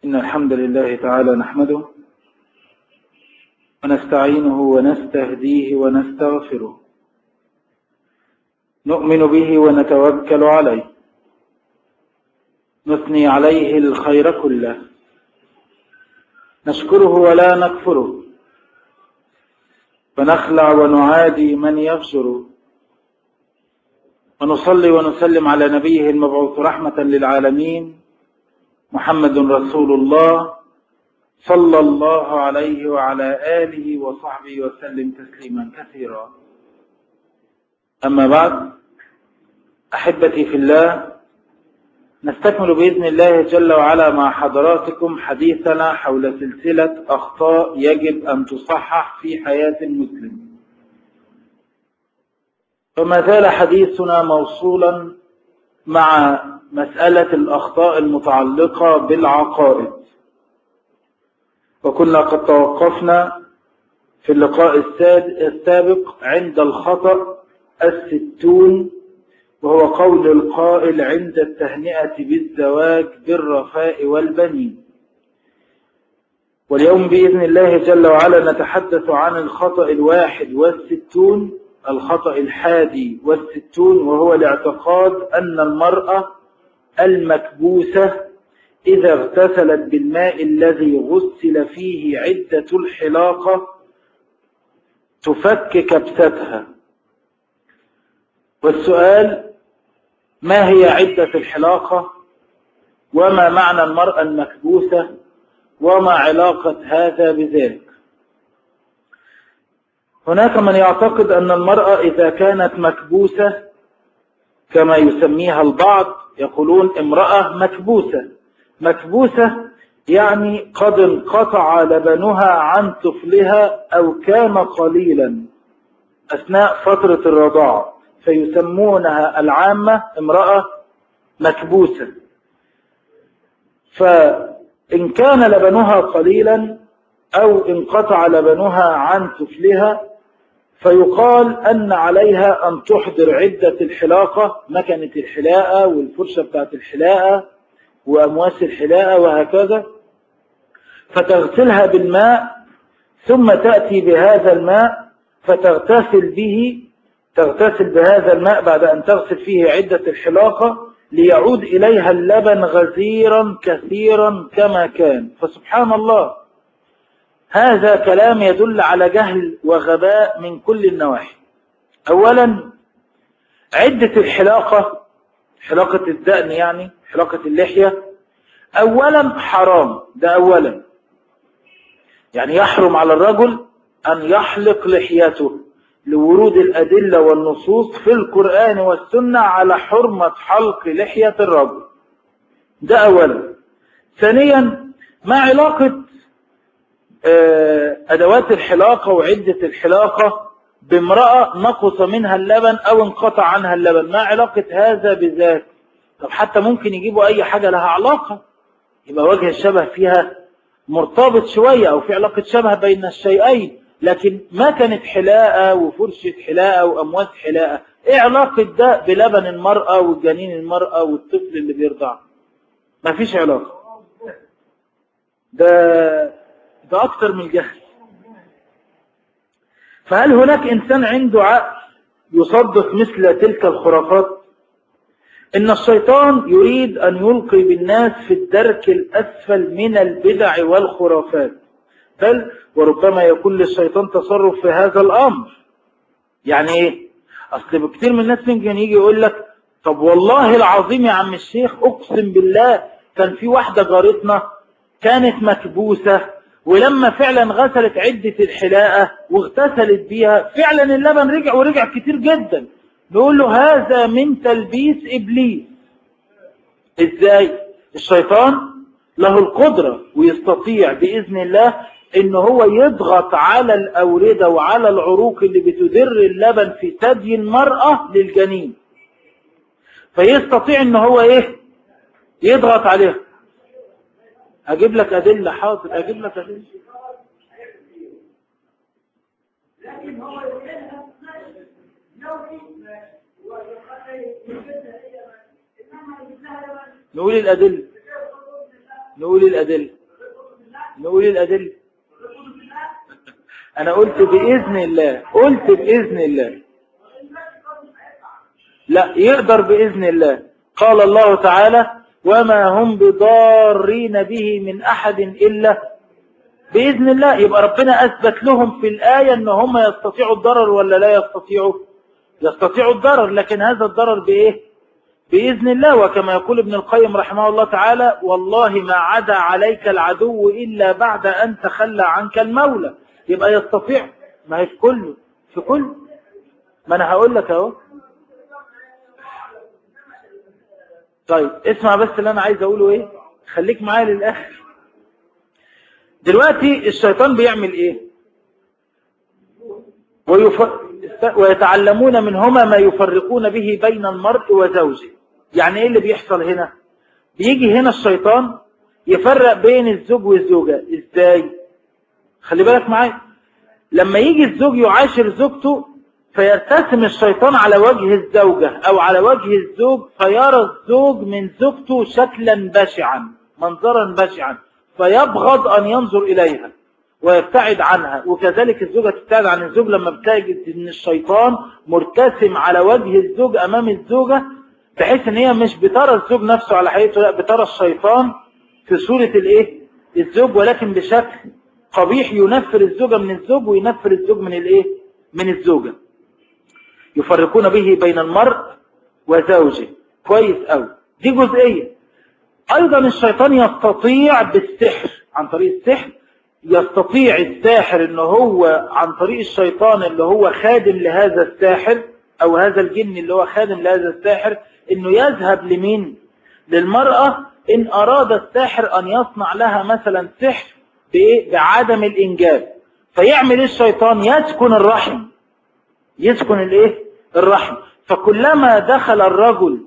إن الحمد لله تعالى نحمده ونستعينه ونستهديه ونستغفره نؤمن به ونتوكل عليه نثني عليه الخير كله نشكره ولا نكفره ونخلع ونعادي من يفجر ونصلي ونسلم على نبيه المبعوث رحمة للعالمين محمد رسول الله صلى الله عليه وعلى آله وصحبه وسلم تسليما كثيرا أما بعد أحبتي في الله نستكمل بإذن الله جل وعلا مع حضراتكم حديثنا حول سلسلة أخطاء يجب أن تصحح في حياة المسلم فما زال حديثنا موصولا مع مسألة الأخطاء المتعلقة بالعقائد وكنا قد توقفنا في اللقاء السابق عند الخطأ الستون وهو قول القائل عند التهنئة بالزواج بالرفاء والبنين واليوم بإذن الله جل وعلا نتحدث عن الخطأ الواحد والستون الخطأ الحادي والستون وهو الاعتقاد أن المرأة المكبوسة إذا اغتسلت بالماء الذي غسل فيه عدة الحلاقة تفك كبستها والسؤال ما هي عدة الحلاقة وما معنى المرأة المكبوسة وما علاقة هذا بذلك هناك من يعتقد أن المرأة إذا كانت مكبوسة كما يسميها البعض يقولون امرأة مكبوسة مكبوسة يعني قد انقطع لبنها عن طفلها أو كان قليلا أثناء فترة الرضاعة فيسمونها العامة امرأة مكبوسة فإن كان لبنها قليلا أو انقطع لبنها عن طفلها فيقال أن عليها أن تحضر عدة الحلاقة مكنة الحلاقة والفرشة بتاعت الحلاقة وأمواس الحلاقة وهكذا فتغسلها بالماء ثم تأتي بهذا الماء فتغتسل به تغتسل بهذا الماء بعد أن تغسل فيه عدة الحلاقة ليعود إليها اللبن غزيرا كثيرا كما كان فسبحان الله هذا كلام يدل على جهل وغباء من كل النواحي أولا عدة الحلاقة حلاقة الدقن يعني حلاقة اللحية أولا حرام ده أولا يعني يحرم على الرجل أن يحلق لحيته لورود الأدلة والنصوص في القرآن والسنة على حرمة حلق لحية الرجل ده أولا ثانيا ما علاقة أدوات الحلاقة وعدة الحلاقة بامرأة نقص منها اللبن أو انقطع عنها اللبن ما علاقة هذا بذاك طب حتى ممكن يجيبوا أي حاجة لها علاقة يبقى وجه الشبه فيها مرتبط شوية أو في علاقة شبه بين الشيئين لكن ما كانت حلاقة وفرشة حلاقة وأمواس حلاقة إيه علاقة ده بلبن المرأة وجنين المرأة والطفل اللي بيرضع ما فيش علاقة ده ده أكتر من الجهل فهل هناك إنسان عنده عقل يصدق مثل تلك الخرافات إن الشيطان يريد أن يلقي بالناس في الدرك الأسفل من البدع والخرافات بل وربما يكون للشيطان تصرف في هذا الأمر يعني إيه أصل بكتير من الناس ممكن يجي يقول لك طب والله العظيم يا عم الشيخ أقسم بالله كان في واحدة جارتنا كانت مكبوسة ولما فعلا غسلت عدة الحلاقة واغتسلت بيها فعلا اللبن رجع ورجع كتير جدا نقول له هذا من تلبيس إبليس إزاي الشيطان له القدرة ويستطيع بإذن الله إن هو يضغط على الأوردة وعلى العروق اللي بتدر اللبن في ثدي المرأة للجنين فيستطيع إن هو إيه يضغط عليها أجيب لك أدلة حاضر أجيب لك أدلة لكن هو يقولها نوعي نقول الأدلة نقول الأدلة نقول الأدلة أنا قلت بإذن الله قلت بإذن الله لا يقدر بإذن الله قال الله تعالى وما هم بضارين به من أحد إلا بإذن الله يبقى ربنا أثبت لهم في الآية أن هم يستطيعوا الضرر ولا لا يستطيعوا يستطيعوا الضرر لكن هذا الضرر بإيه بإذن الله وكما يقول ابن القيم رحمه الله تعالى والله ما عدا عليك العدو إلا بعد أن تخلى عنك المولى يبقى يستطيع ما هي في كله في كل ما أنا هقول لك أهو طيب اسمع بس اللي أنا عايز أقوله إيه خليك معايا للآخر دلوقتي الشيطان بيعمل إيه ويف... ويتعلمون منهما ما يفرقون به بين المرء وزوجه يعني ايه اللي بيحصل هنا بيجي هنا الشيطان يفرق بين الزوج والزوجة ازاي خلي بالك معايا لما يجي الزوج يعاشر زوجته فيرتسم الشيطان على وجه الزوجة او على وجه الزوج فيرى الزوج من زوجته شكلا بشعا منظرا بشعا فيبغض ان ينظر اليها ويبتعد عنها وكذلك الزوجة تبتعد عن الزوج لما بتجد ان الشيطان مرتسم على وجه الزوج امام الزوجة بحيث ان هي مش بترى الزوج نفسه على حقيقته لا بترى الشيطان في صورة الايه الزوج ولكن بشكل قبيح ينفر الزوجة من الزوج وينفر الزوج من الايه من الزوجة يفرقون به بين المرء وزوجه كويس قوي دي جزئية ايضا الشيطان يستطيع بالسحر عن طريق السحر يستطيع الساحر ان هو عن طريق الشيطان اللي هو خادم لهذا الساحر او هذا الجن اللي هو خادم لهذا الساحر انه يذهب لمين للمرأة ان اراد الساحر ان يصنع لها مثلا سحر بعدم الانجاب فيعمل الشيطان يسكن الرحم يسكن الايه الرحم فكلما دخل الرجل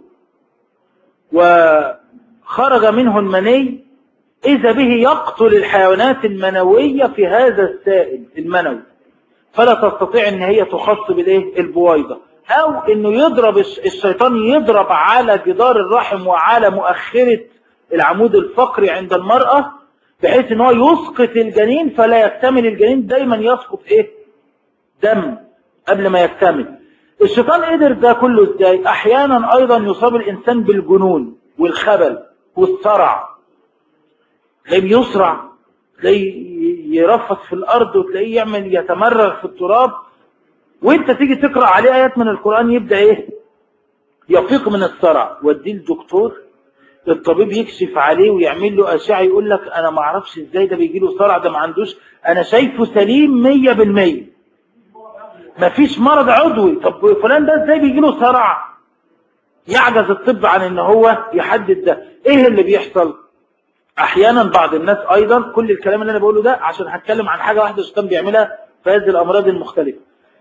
وخرج منه المني إذا به يقتل الحيوانات المنوية في هذا السائل المنوي فلا تستطيع ان هي تخص بالايه البويضة او انه يضرب الشيطان يضرب على جدار الرحم وعلى مؤخرة العمود الفقري عند المرأة بحيث ان هو يسقط الجنين فلا يكتمل الجنين دايما يسقط ايه دم قبل ما يكتمل الشيطان قدر ده كله ازاي احيانا ايضا يصاب الانسان بالجنون والخبل والصرع تلاقيه يسرع تلاقيه يرفص في الأرض وتلاقيه يعمل يتمرغ في التراب وانت تيجي تقرأ عليه آيات من القرآن يبدأ ايه يفيق من الصرع وديه الدكتور الطبيب يكشف عليه ويعمل له أشعة يقول لك أنا ما اعرفش ازاي ده بيجي له صرع ده ما عندوش أنا شايفه سليم مية بالمية ما فيش مرض عضوي طب فلان ده ازاي بيجي له صرع يعجز الطب عن ان هو يحدد ده ايه اللي بيحصل احيانا بعض الناس ايضا كل الكلام اللي انا بقوله ده عشان هتكلم عن حاجة واحدة الشيطان بيعملها في هذه الامراض المختلفة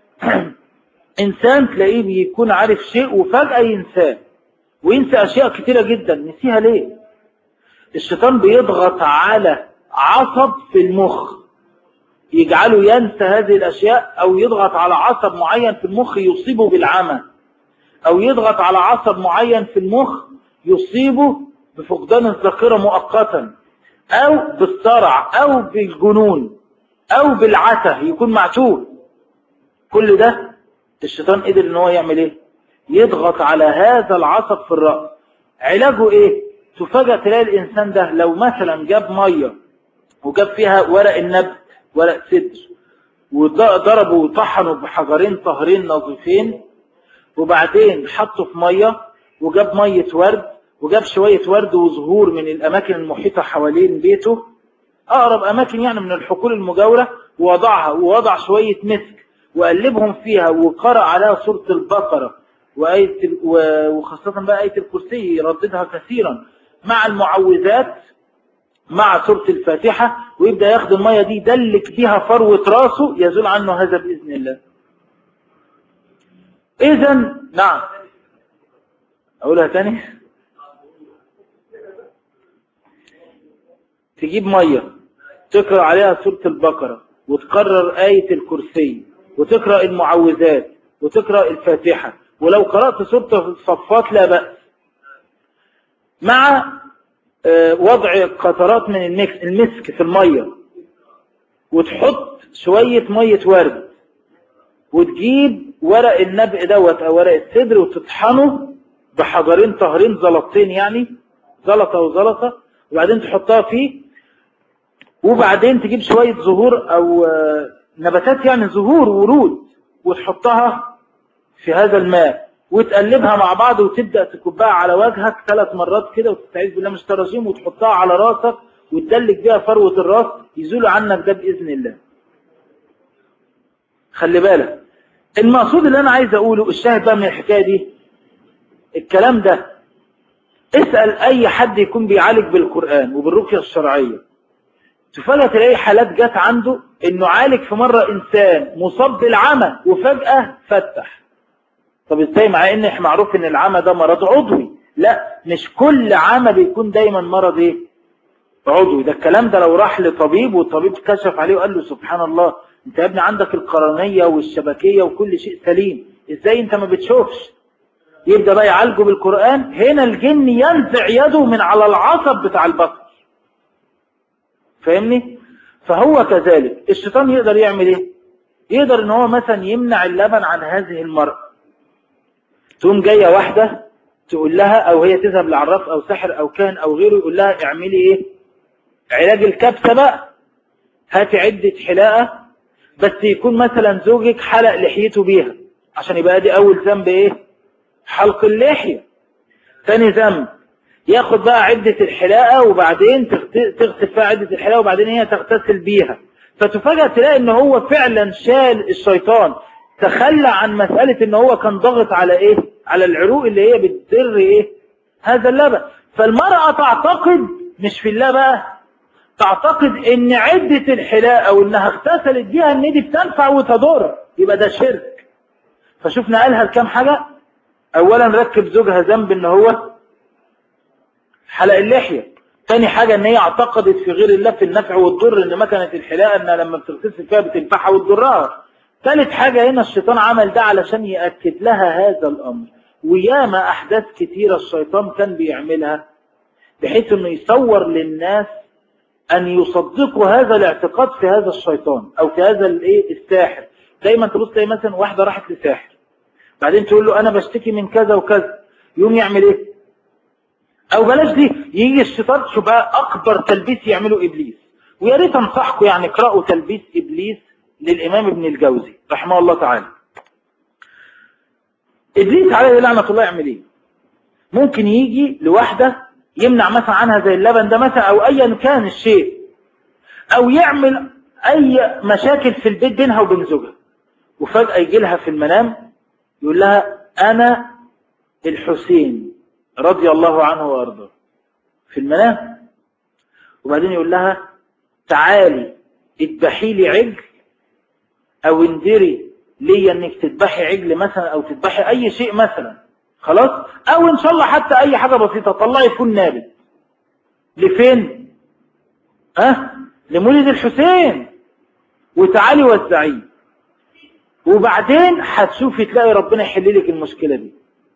انسان تلاقيه بيكون عارف شيء وفجأة ينساه وينسى اشياء كتيرة جدا نسيها ليه الشيطان بيضغط على عصب في المخ يجعله ينسى هذه الاشياء او يضغط على عصب معين في المخ يصيبه بالعمى او يضغط على عصب معين في المخ يصيبه بفقدان الذاكرة مؤقتا او بالصرع او بالجنون او بالعته يكون معتوه كل ده الشيطان قدر ان هو يعمل ايه يضغط على هذا العصب في الرأس علاجه ايه تفاجأ تلاقي الانسان ده لو مثلا جاب مية وجاب فيها ورق النبت ورق سدر وضربه وطحنه بحجرين طهرين نظيفين وبعدين حطه في مية وجاب مية ورد وجاب شوية ورد وزهور من الأماكن المحيطة حوالين بيته أقرب أماكن يعني من الحقول المجاورة ووضعها ووضع شوية مسك وقلبهم فيها وقرأ عليها سورة البقرة وآية وخاصة بقى آية الكرسي يرددها كثيرا مع المعوذات مع سورة الفاتحة ويبدأ ياخد المية دي يدلك بيها فروة راسه يزول عنه هذا بإذن الله إذا نعم أقولها تاني تجيب مية تقرأ عليها سورة البقرة وتقرر آية الكرسي وتقرأ المعوذات وتقرأ الفاتحة ولو قرأت سورة الصفات لا بأس مع وضع قطرات من المسك في المية وتحط شوية مية ورد وتجيب ورق النبق دوت او ورق السدر وتطحنه بحجرين طهرين زلطتين يعني زلطة وزلطة وبعدين تحطها فيه وبعدين تجيب شوية زهور او آه، نباتات يعني زهور ورود وتحطها في هذا الماء وتقلبها مع بعض وتبدأ تكبها على وجهك ثلاث مرات كده وتستعيذ بالله من الشيطان الرجيم وتحطها على راسك وتدلك بيها فروة الراس يزول عنك ده بإذن الله خلي بالك المقصود اللي أنا عايز أقوله الشاهد بقى من الحكاية دي الكلام ده اسأل أي حد يكون بيعالج بالقرآن وبالرقية الشرعية تفاجأ تلاقي حالات جت عنده انه عالج في مرة انسان مصاب بالعمى وفجأة فتح طب ازاي مع ان احنا معروف ان العمى ده مرض عضوي لا مش كل عمى بيكون دايما مرض ايه عضوي ده الكلام ده لو راح لطبيب والطبيب كشف عليه وقال له سبحان الله انت يا ابني عندك القرنية والشبكية وكل شيء سليم ازاي انت ما بتشوفش يبدأ بقى يعالجه بالقرآن هنا الجن ينزع يده من على العصب بتاع البصر فاهمني فهو كذلك الشيطان يقدر يعمل ايه يقدر ان هو مثلا يمنع اللبن عن هذه المرأة تقوم جاية واحدة تقول لها او هي تذهب لعراف او سحر او كان او غيره يقول لها اعملي ايه علاج الكبسة بقى هاتي عدة حلاقة بس يكون مثلا زوجك حلق لحيته بيها عشان يبقى دي اول ذنب ايه حلق اللحية ثاني ذنب ياخد بقى عدة الحلاقة وبعدين تغسل فيها عدة الحلاقة وبعدين هي تغتسل بيها فتفاجأ تلاقي ان هو فعلا شال الشيطان تخلى عن مسألة ان هو كان ضغط على ايه على العروق اللي هي بتدر ايه هذا اللبن فالمرأة تعتقد مش في الله بقى تعتقد ان عدة الحلاقة وانها اغتسلت بيها ان دي بتنفع وتضر يبقى ده شرك فشوفنا قالها لكام حاجة اولا ركب زوجها ذنب ان هو حلق اللحية تاني حاجة ان هي اعتقدت في غير الله في النفع والضر ان مكنة الحلاقة انها لما بتغتسل فيها بتنفعها وتضرها تالت حاجة هنا الشيطان عمل ده علشان يأكد لها هذا الامر وياما احداث كتيرة الشيطان كان بيعملها بحيث انه يصور للناس ان يصدقوا هذا الاعتقاد في هذا الشيطان او في هذا الايه الساحر دايما تبص تلاقي مثلا واحدة راحت لساحر بعدين تقول له انا بشتكي من كذا وكذا يوم يعمل ايه او بلاش دي يجي الشيطان شو بقى اكبر تلبيس يعمله ابليس ويا ريت انصحكم يعني اقرأوا تلبيس ابليس للامام ابن الجوزي رحمه الله تعالى ابليس عليه لعنة الله يعمل ايه ممكن يجي لواحدة يمنع مثلا عنها زي اللبن ده مثلا او ايا كان الشيء او يعمل اي مشاكل في البيت بينها وبين زوجها وفجأة يجي لها في المنام يقول لها انا الحسين رضي الله عنه وارضاه في المنام وبعدين يقول لها تعالي اذبحي لي عجل او اندري ليا انك تذبحي عجل مثلا او تذبحي اي شيء مثلا خلاص او ان شاء الله حتى اي حاجة بسيطة طلعي فول نابت لفين ها أه؟ لمولد الحسين وتعالي وزعيه وبعدين هتشوفي تلاقي ربنا يحل لك المشكلة دي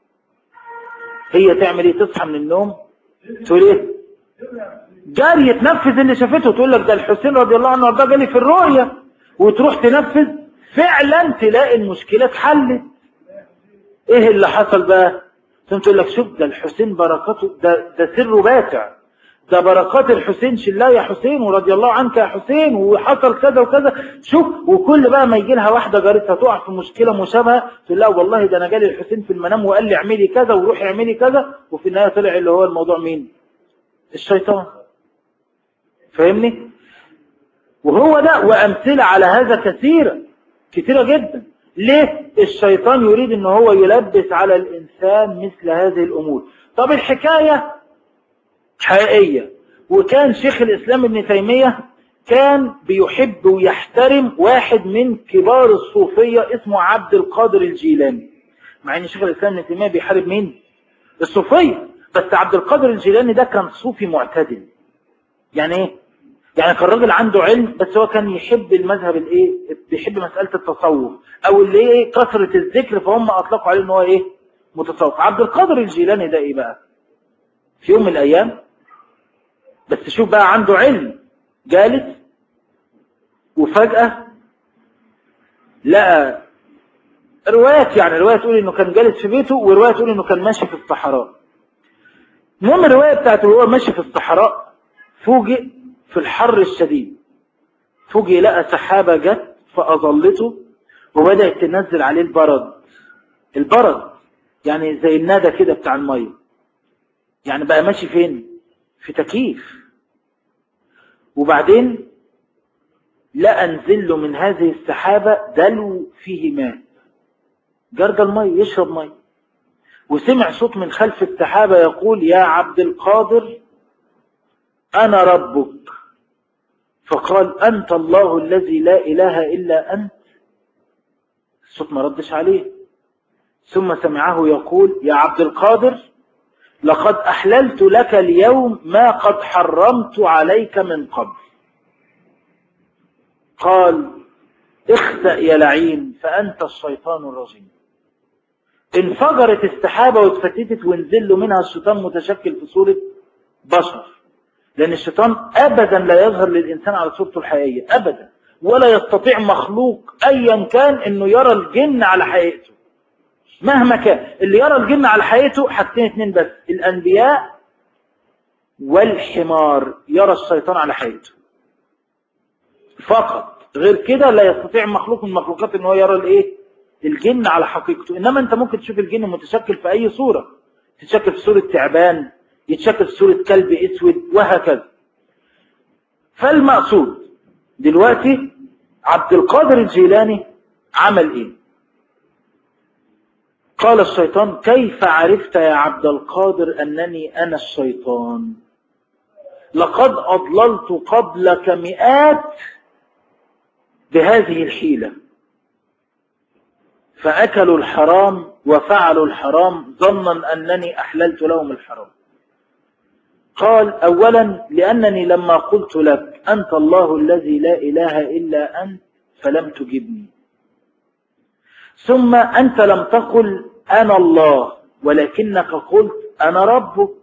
هي تعمل ايه تصحى من النوم تقول ايه جاري تنفذ اللي شافته تقول لك ده الحسين رضي الله عنه وارضاه جالي في الرؤية وتروح تنفذ فعلا تلاقي المشكلة اتحلت ايه اللي حصل بقى ثم تقول لك شوف ده الحسين بركاته ده, ده سره باتع ده بركات الحسين شلاه يا حسين ورضي الله عنك يا حسين وحصل كذا وكذا شوف وكل بقى ما يجي لها واحدة جارتها تقع في مشكلة مشابهة تقول لها والله ده انا جالي الحسين في المنام وقال لي اعملي كذا وروحي اعملي كذا وفي النهاية طلع اللي هو الموضوع مين الشيطان فاهمني وهو ده وامثلة على هذا كثيرة كثيرة جدا ليه الشيطان يريد ان هو يلبس على الانسان مثل هذه الامور طب الحكاية حقيقية وكان شيخ الإسلام ابن تيمية كان بيحب ويحترم واحد من كبار الصوفية اسمه عبد القادر الجيلاني مع ان شيخ الإسلام ابن تيمية بيحارب مين الصوفية بس عبد القادر الجيلاني ده كان صوفي معتدل يعني ايه يعني كان راجل عنده علم بس هو كان يحب المذهب الايه بيحب مسألة التصوف او اللي ايه كثرة الذكر فهم اطلقوا عليه ان هو ايه متصوف عبد القادر الجيلاني ده ايه بقى في يوم من الايام بس شوف بقى عنده علم جالس وفجأة لقى روايات يعني رواية تقول انه كان جالس في بيته ورواية تقول انه كان ماشي في الصحراء المهم الرواية بتاعته وهو ماشي في الصحراء فوجئ في الحر الشديد فوجئ لقى سحابة جت فأظلته وبدأت تنزل عليه البرد البرد يعني زي الندى كده بتاع المية يعني بقى ماشي فين في تكييف وبعدين لقى نزل له من هذه السحابة دلو فيه ماء جرد المية يشرب مية وسمع صوت من خلف السحابة يقول يا عبد القادر أنا ربك فقال أنت الله الذي لا إله إلا أنت الصوت ما ردش عليه ثم سمعه يقول يا عبد القادر لقد أحللت لك اليوم ما قد حرمت عليك من قبل قال اخسأ يا لعين فأنت الشيطان الرجيم انفجرت السحابة واتفتتت ونزل له منها الشيطان متشكل في صورة بشر لأن الشيطان أبدا لا يظهر للإنسان على صورته الحقيقية أبدا ولا يستطيع مخلوق أيا كان أنه يرى الجن على حقيقته مهما كان اللي يرى الجن على حقيقته حاجتين اتنين بس الأنبياء والحمار يرى الشيطان على حقيقته فقط غير كده لا يستطيع مخلوق من المخلوقات ان هو يرى الايه الجن على حقيقته انما انت ممكن تشوف الجن متشكل في اي صورة تتشكل في صورة تعبان يتشكل في صورة كلب اسود وهكذا فالمقصود دلوقتي عبد القادر الجيلاني عمل ايه قال الشيطان كيف عرفت يا عبد القادر انني انا الشيطان لقد اضللت قبلك مئات بهذه الحيلة فأكلوا الحرام وفعلوا الحرام ظنا أنني أحللت لهم الحرام قال أولا لأنني لما قلت لك أنت الله الذي لا إله إلا أنت فلم تجبني ثم أنت لم تقل أنا الله ولكنك قلت أنا ربك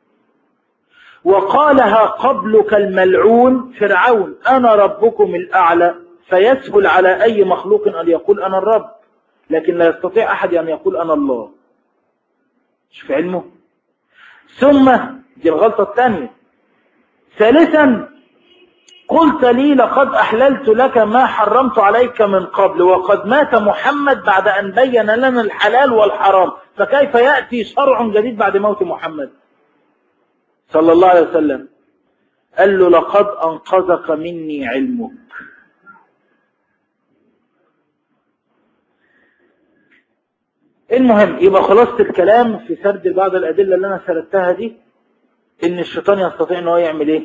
وقالها قبلك الملعون فرعون أنا ربكم الأعلى فيسهل على أي مخلوق أن يقول أنا الرب لكن لا يستطيع أحد أن يقول أنا الله مش في علمه ثم دي الغلطة الثانية ثالثا قلت لي لقد أحللت لك ما حرمت عليك من قبل وقد مات محمد بعد أن بين لنا الحلال والحرام فكيف يأتي شرع جديد بعد موت محمد صلى الله عليه وسلم قال له لقد أنقذك مني علمك المهم يبقى خلاصة الكلام في سرد بعض الأدلة اللي أنا سردتها دي إن الشيطان يستطيع إن هو يعمل إيه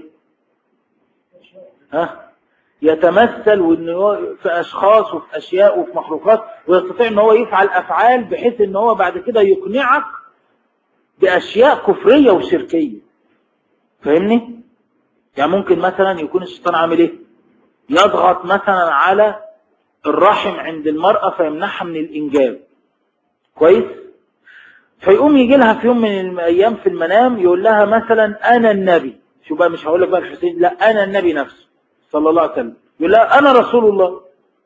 ها يتمثل وإن هو في أشخاص وفي أشياء وفي مخلوقات ويستطيع إن هو يفعل أفعال بحيث إن هو بعد كده يقنعك بأشياء كفرية وشركية فاهمني يعني ممكن مثلا يكون الشيطان عامل إيه يضغط مثلا على الرحم عند المرأة فيمنعها من الإنجاب كويس فيقوم يجي لها في يوم من الايام في المنام يقول لها مثلا انا النبي شو بقى مش هقول لك بقى الحسين لا انا النبي نفسه صلى الله عليه وسلم يقول لها انا رسول الله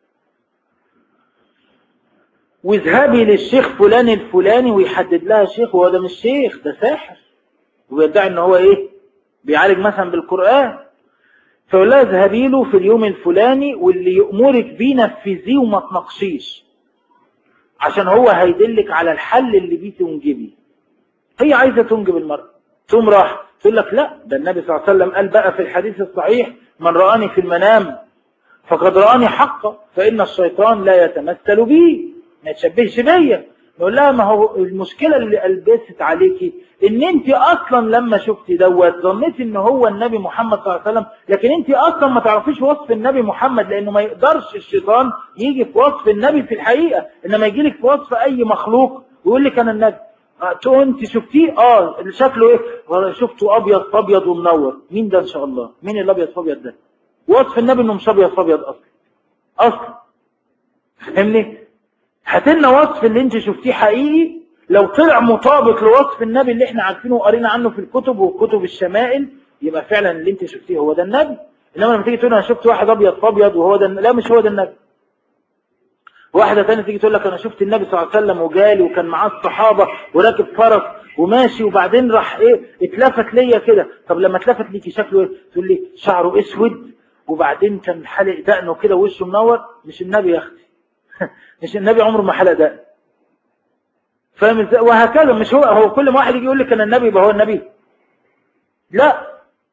واذهبي للشيخ فلان الفلاني ويحدد لها شيخ وهو ده مش شيخ ده ساحر ويدعي ان هو ايه بيعالج مثلا بالقرآن فيقول لها اذهبي له في اليوم الفلاني واللي يأمرك بيه نفذيه وما تناقشيش عشان هو هيدلك على الحل اللي بيه تنجبي هي عايزة تنجب المرأة ثم راح تقول لك لا ده النبي صلى الله عليه وسلم قال بقى في الحديث الصحيح من رآني في المنام فقد رآني حقا فإن الشيطان لا يتمثل بي ما يتشبهش بيا نقول لها ما هو المشكلة اللي ألبست عليكي ان انت اصلا لما شفتي دوت ظنيتي ان هو النبي محمد صلى الله عليه وسلم لكن انت اصلا ما تعرفيش وصف النبي محمد لانه ما يقدرش الشيطان يجي في وصف النبي في الحقيقة انما يجي لك في وصف اي مخلوق ويقول لك انا النبي تقول انت شفتيه اه شكله ايه والله شفته ابيض فابيض ومنور مين ده ان شاء الله مين الابيض فابيض ده وصف النبي انه مش ابيض فابيض اصلا اصلا فاهمني هات لنا وصف اللي انت شفتيه حقيقي لو طلع مطابق لوصف النبي اللي احنا عارفينه وقرينا عنه في الكتب وكتب الشمائل يبقى فعلا اللي انت شفتيه هو ده النبي انما لما تيجي تقول انا شفت واحد ابيض في ابيض وهو ده لا مش هو ده النبي واحدة تانية تيجي تقول لك انا شفت النبي صلى الله عليه وسلم وجالي وكان معاه الصحابة وراكب فرس وماشي وبعدين راح ايه اتلفت ليا كده طب لما اتلفت ليكي شكله ايه تقول لي شعره اسود وبعدين كان حلق دقنه كده وشه منور مش النبي يا اختي مش النبي عمره ما حلق دقن فاهم ازاي وهكذا مش هو هو كل ما واحد يجي يقول لك انا النبي يبقى هو النبي لا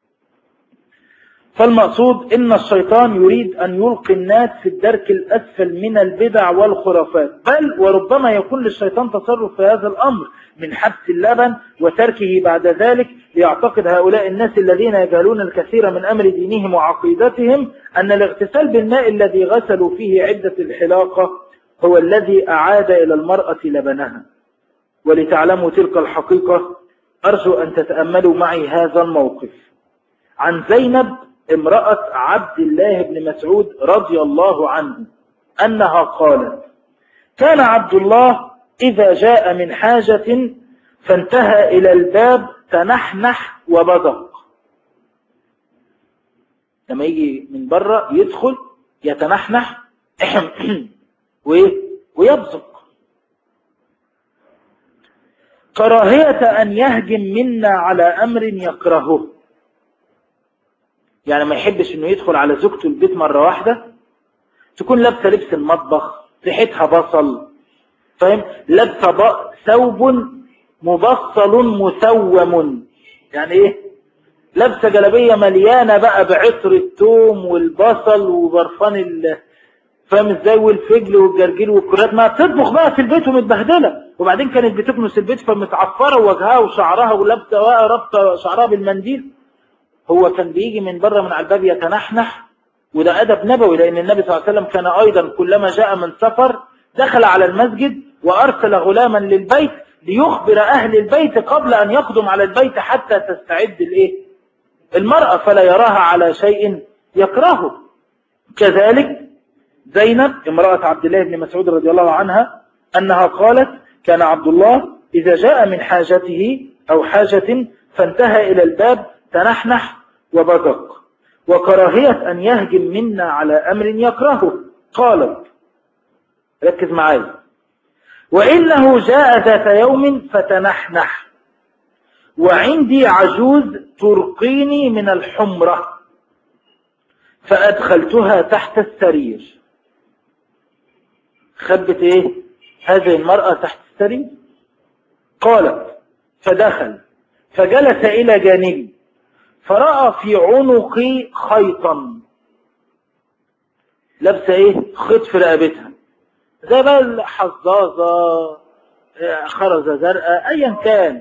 فالمقصود إن الشيطان يريد أن يلقي الناس في الدرك الأسفل من البدع والخرافات بل وربما يكون للشيطان تصرف في هذا الأمر من حبس اللبن وتركه بعد ذلك ليعتقد هؤلاء الناس الذين يجهلون الكثير من أمر دينهم وعقيدتهم أن الاغتسال بالماء الذي غسلوا فيه عدة الحلاقة هو الذي أعاد إلى المرأة لبنها ولتعلموا تلك الحقيقة أرجو أن تتأملوا معي هذا الموقف عن زينب امرأة عبد الله بن مسعود رضي الله عنه أنها قالت كان عبد الله إذا جاء من حاجة فانتهى إلى الباب تنحنح وبدق لما يجي من بره يدخل يتنحنح ويبزق كراهية أن يهجم منا على أمر يكرهه يعني ما يحبش انه يدخل على زوجته البيت مرة واحدة تكون لابسة لبس المطبخ ريحتها بصل فاهم لابسة ثوب مبصل مسوم يعني ايه لابسة جلابية مليانة بقى بعطر التوم والبصل وبرفان ال فاهم ازاي والفجل والجرجير والكرات ما بتطبخ بقى في البيت ومتبهدله وبعدين كانت بتكنس البيت فمتعفره وجهها وشعرها ولابسه بقى رابطه شعرها بالمنديل هو كان بيجي من بره من على الباب يتنحنح وده أدب نبوي لأن النبي صلى الله عليه وسلم كان أيضا كلما جاء من سفر دخل على المسجد وأرسل غلاما للبيت ليخبر أهل البيت قبل أن يقدم على البيت حتى تستعد الإيه؟ المرأة فلا يراها على شيء يكرهه كذلك زينب امرأة عبد الله بن مسعود رضي الله عنها أنها قالت كان عبد الله إذا جاء من حاجته أو حاجة فانتهى إلى الباب تنحنح وبزق وكراهية أن يهجم منا على أمر يكرهه قالت ركز معايا وإنه جاء ذات يوم فتنحنح وعندي عجوز ترقيني من الحمرة فأدخلتها تحت السرير خبت ايه هذه المرأة تحت السرير قالت فدخل فجلس إلى جانبي فرأى في عنقي خيطا لابسه ايه خيط في رقبتها زي بقى الحظاظة خرزة زرقاء ايا كان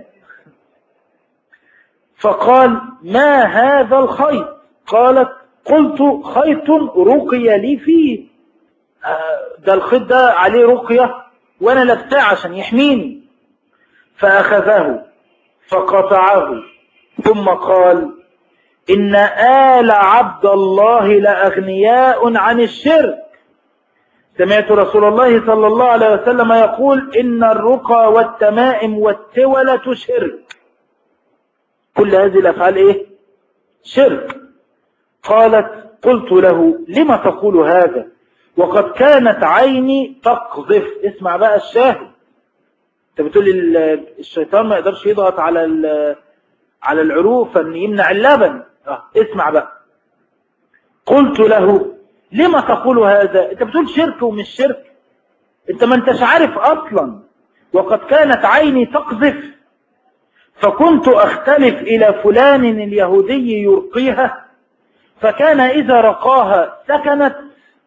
فقال ما هذا الخيط قالت قلت خيط رقي لي فيه ده الخيط ده عليه رقية وانا لابساه عشان يحميني فاخذه فقطعه ثم قال إن آل عبد الله لأغنياء عن الشرك سمعت رسول الله صلى الله عليه وسلم يقول إن الرقى والتمائم والتولة شرك كل هذه الأفعال إيه شرك قالت قلت له لما تقول هذا وقد كانت عيني تقذف اسمع بقى الشاهد انت بتقول الشيطان ما يقدرش يضغط على على العروق فان يمنع اللبن اه اسمع بقى قلت له لما تقول هذا انت بتقول شرك ومش شرك انت ما انتش عارف اصلا وقد كانت عيني تقذف فكنت اختلف الى فلان اليهودي يرقيها فكان اذا رقاها سكنت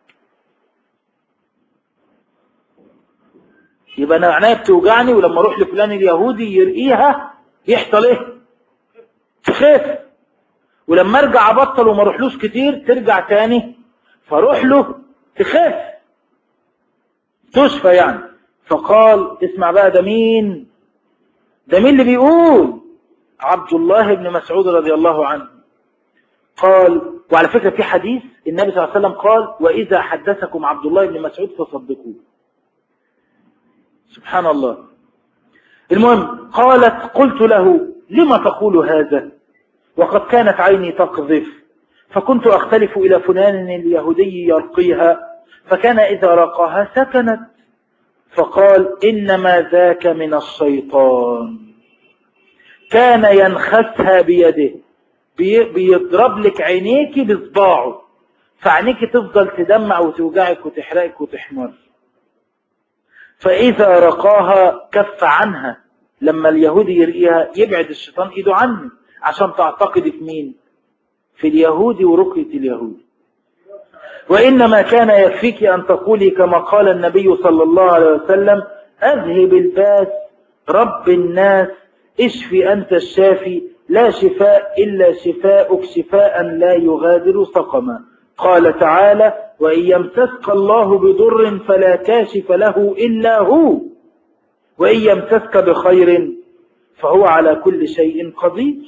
يبقى انا عينيا بتوجعني ولما اروح لفلان اليهودي يرقيها يحصل ايه تخاف ولما ارجع ابطل وما اروحلوش كتير ترجع تاني فاروح له تخاف تشفى يعني فقال اسمع بقى ده مين ده مين اللي بيقول عبد الله بن مسعود رضي الله عنه قال وعلى فكرة في حديث النبي صلى الله عليه وسلم قال وإذا حدثكم عبد الله بن مسعود فصدقوه سبحان الله المهم قالت قلت له لما تقول هذا وقد كانت عيني تقذف فكنت أختلف إلى فلان اليهودي يرقيها فكان إذا رقاها سكنت فقال إنما ذاك من الشيطان كان ينخسها بيده بي بيضرب لك عينيك بصباعه فعينيك تفضل تدمع وتوجعك وتحرقك وتحمر فإذا رقاها كف عنها لما اليهودي يرقيها يبعد الشيطان إيده عنه عشان تعتقد في مين في اليهودي ورقية اليهودي وإنما كان يكفيك أن تقولي كما قال النبي صلى الله عليه وسلم أذهب الباس رب الناس اشفي أنت الشافي لا شفاء إلا شفاءك شفاء لا يغادر سقما قال تعالى وإن يمسسك الله بضر فلا كاشف له إلا هو وإن يمسسك بخير فهو على كل شيء قدير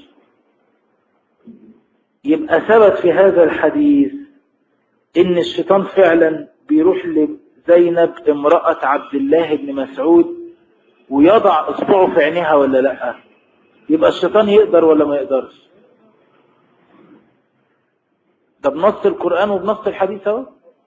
يبقى ثبت في هذا الحديث إن الشيطان فعلا بيروح لزينب امرأة عبد الله بن مسعود ويضع اصبعه في عينيها ولا لا يبقى الشيطان يقدر ولا ما يقدرش ده بنص القرآن وبنص الحديث اهو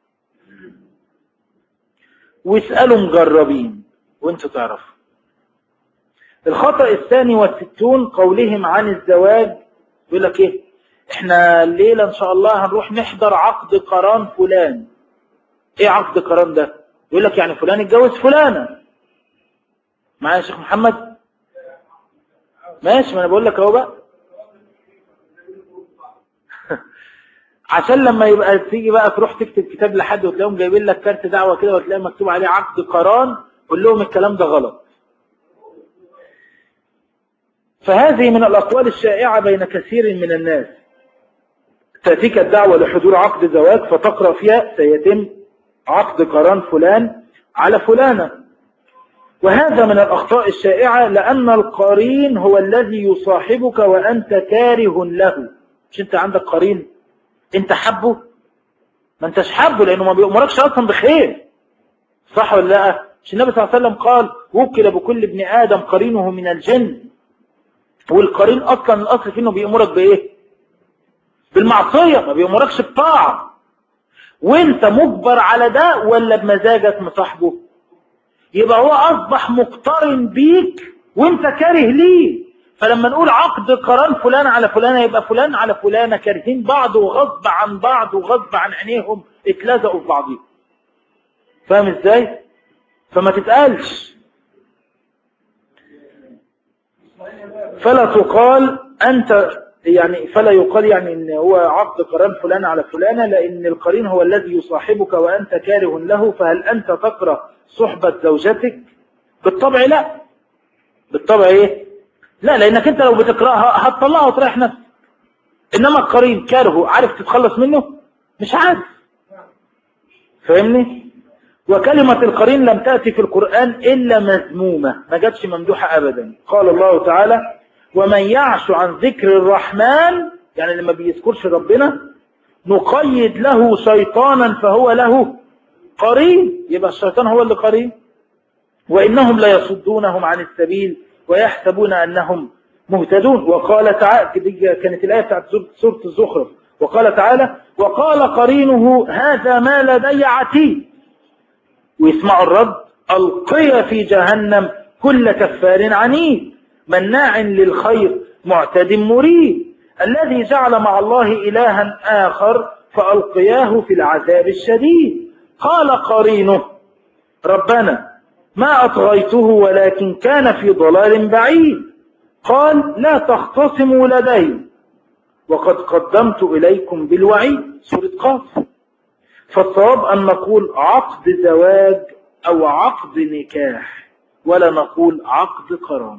واسألوا مجربين وانتوا تعرفوا الخطأ الثاني والستون قولهم عن الزواج يقول لك ايه احنا الليلة ان شاء الله هنروح نحضر عقد قران فلان ايه عقد قران ده يقول لك يعني فلان اتجوز فلانة معايا يا شيخ محمد ماشي ما انا بقول لك اهو بقى عشان لما يبقى تيجي بقى تروح تكتب كتاب لحد وتلاقيهم جايبين لك كارت دعوة كده وتلاقي مكتوب عليه عقد قران قول لهم الكلام ده غلط فهذه من الأقوال الشائعة بين كثير من الناس تأتيك الدعوة لحضور عقد زواج فتقرأ فيها سيتم عقد قران فلان على فلانة وهذا من الأخطاء الشائعة لأن القرين هو الذي يصاحبك وأنت كاره له مش أنت عندك قرين أنت حبه ما أنتش حبه لأنه ما بيأمركش أصلا بخير صح ولا لا مش النبي صلى الله عليه وسلم قال وكل بكل ابن آدم قرينه من الجن والقرين أصلا الأصل فيه أنه بيأمرك بإيه بالمعصية ما بيأمركش بطاعة وانت مجبر على ده ولا بمزاجك مصاحبه يبقى هو أصبح مقترن بيك وانت كاره ليه فلما نقول عقد قران فلان على فلانة يبقى فلان على فلانة كارهين بعض وغصب عن بعض وغصب عن عينيهم اتلزقوا في بعضهم فاهم ازاي فما تتقالش فلا تقال انت يعني فلا يقال يعني ان هو عقد قران فلان على فلانة لان القرين هو الذي يصاحبك وانت كاره له فهل انت تكره صحبة زوجتك بالطبع لا بالطبع ايه لا لانك انت لو بتكرهها هتطلعها وتريح نفسك انما القرين كارهه عارف تتخلص منه مش عارف فاهمني وكلمة القرين لم تأتي في القرآن إلا مذمومة ما جاتش ممدوحة أبدا قال الله تعالى ومن يعش عن ذكر الرحمن يعني لما بيذكرش ربنا نقيد له شيطانا فهو له قرين يبقى الشيطان هو اللي قرين وإنهم لا يصدونهم عن السبيل ويحسبون أنهم مهتدون وقال تعالى كانت الآية بتاعت سورة الزخرف وقال تعالى وقال قرينه هذا ما لدي عتيد ويسمعوا الرد ألقي في جهنم كل كفار عنيد مناع للخير معتد مريد الذي جعل مع الله إلها آخر فألقياه في العذاب الشديد قال قرينه ربنا ما أطغيته ولكن كان في ضلال بعيد قال لا تختصموا لدي وقد قدمت إليكم بالوعيد سورة قاف فالصواب أن نقول عقد زواج أو عقد نكاح ولا نقول عقد قران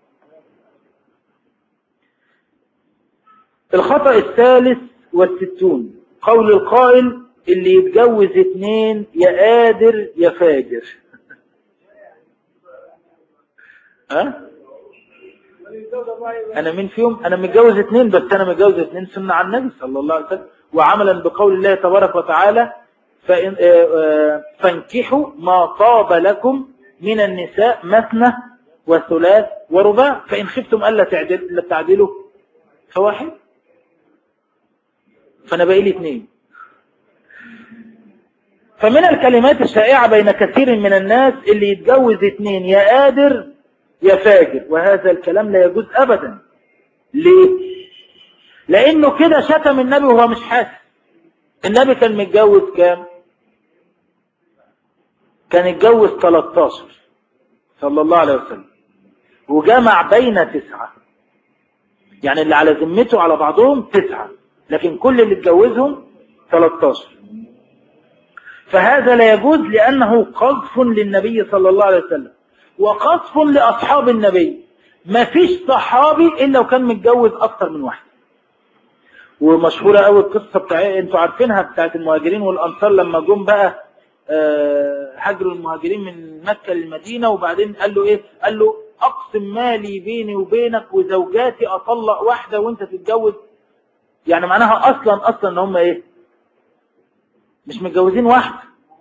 الخطأ الثالث والستون قول القائل اللي يتجوز اتنين يا قادر يا فاجر ها انا مين فيهم انا متجوز اتنين بس انا متجوز اتنين سنة عن النبي صلى الله عليه وسلم وعملا بقول الله تبارك وتعالى فإن فانكحوا ما طاب لكم من النساء مثنى وثلاث ورباع فإن خفتم ألا تعدل تعدلوا فواحد فانا باقي لي اثنين فمن الكلمات الشائعة بين كثير من الناس اللي يتجوز اثنين يا قادر يا فاجر وهذا الكلام لا يجوز ابدا ليه لانه كده شتم النبي وهو مش حاسس النبي كان متجوز كام كان اتجوز 13 صلى الله عليه وسلم وجمع بين تسعة يعني اللي على ذمته على بعضهم تسعة لكن كل اللي اتجوزهم 13 فهذا لا يجوز لأنه قذف للنبي صلى الله عليه وسلم وقذف لأصحاب النبي ما فيش صحابي إلا وكان متجوز أكثر من واحد ومشهورة قوي القصة بتاع انتوا عارفينها بتاعت المهاجرين والأنصار لما جم بقى هاجروا المهاجرين من مكة للمدينة وبعدين قال له ايه قال له اقسم مالي بيني وبينك وزوجاتي اطلق واحدة وانت تتجوز يعني معناها اصلا اصلا ان هم ايه مش متجوزين واحد